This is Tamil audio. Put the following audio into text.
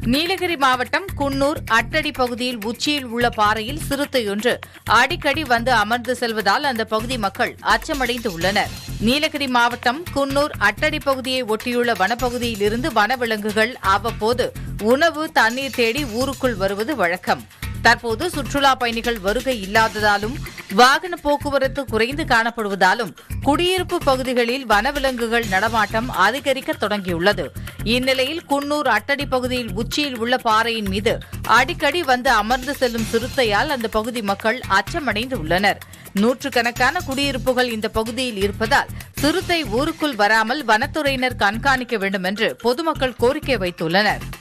நீலகிரி மாவட்டம் குன்னூர் அட்டடி பகுதியில் உச்சியில் உள்ள பாறையில் சிறுத்தையொன்று அடிக்கடி வந்து அமர்ந்து செல்வதால் அந்த பகுதி மக்கள் அச்சமடைந்து உள்ளனர் நீலகிரி மாவட்டம் குன்னூர் அட்டடி பகுதியை ஒட்டியுள்ள வனப்பகுதியில் இருந்து வனவிலங்குகள் அவ்வப்போது உணவு தண்ணீர் தேடி ஊருக்குள் வருவது வழக்கம் தற்போது சுற்றுலா பயணிகள் வருகை இல்லாததாலும் வாகன போக்குவரத்து குறைந்து காணப்படுவதாலும் குடியிருப்பு பகுதிகளில் வனவிலங்குகள் நடமாட்டம் அதிகரிக்க தொடங்கியுள்ளது இந்நிலையில் குன்னூர் அட்டடி பகுதியில் உச்சியில் உள்ள பாறையின் மீது அடிக்கடி வந்து அமர்ந்து செல்லும் சிறுத்தையால் அந்த பகுதி மக்கள் அச்சமடைந்து உள்ளனர் நூற்றுக்கணக்கான குடியிருப்புகள் இந்த பகுதியில் இருப்பதால் சிறுத்தை ஊருக்குள் வராமல் வனத்துறையினர் கண்காணிக்க வேண்டும் என்று பொதுமக்கள் கோரிக்கை வைத்துள்ளனர்